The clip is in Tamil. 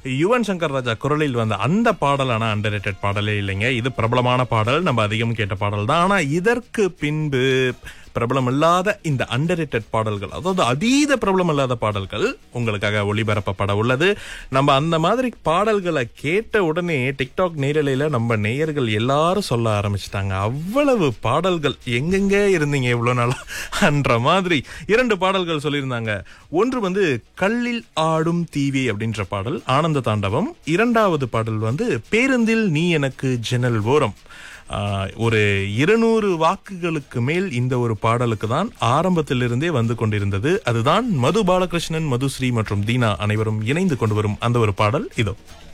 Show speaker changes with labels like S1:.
S1: யுவன் சங்கர் ராஜா குரலில் வந்த அந்த பாடல் ஆனா அண்டர் பாடலே இல்லைங்க இது பிரபலமான பாடல் நம்ம அதிகம் கேட்ட பாடல் தான் ஆனா இதற்கு பின்பு பிரபலம் இல்லாத இந்த அண்டர் பாடல்கள் அதாவது அதீத பிரபலம் இல்லாத பாடல்கள் உங்களுக்காக ஒளிபரப்பப்பட உள்ளது நம்ம அந்த மாதிரி பாடல்களை கேட்ட உடனே டிக்டாக் நேரலையில நம்ம நேயர்கள் எல்லாரும் சொல்ல ஆரம்பிச்சிட்டாங்க அவ்வளவு பாடல்கள் எங்கெங்க இருந்தீங்க இவ்வளவு நாளா என்ற மாதிரி இரண்டு பாடல்கள் சொல்லியிருந்தாங்க ஒன்று வந்து கல்லில் ஆடும் தீவி அப்படின்ற பாடல் ஆனந்த தாண்டவம் இரண்டாவது பாடல் வந்து பேருந்தில் நீ எனக்கு ஜன்னல் ஓரம் ஆஹ், ஒரு இருநூறு வாக்குகளுக்கு மேல் இந்த ஒரு பாடலுக்கு தான் ஆரம்பத்திலிருந்தே வந்து கொண்டிருந்தது அதுதான் மது பாலகிருஷ்ணன் மதுஸ்ரீ மற்றும் தீனா அனைவரும் இணைந்து கொண்டு வரும் அந்த ஒரு பாடல் இதோ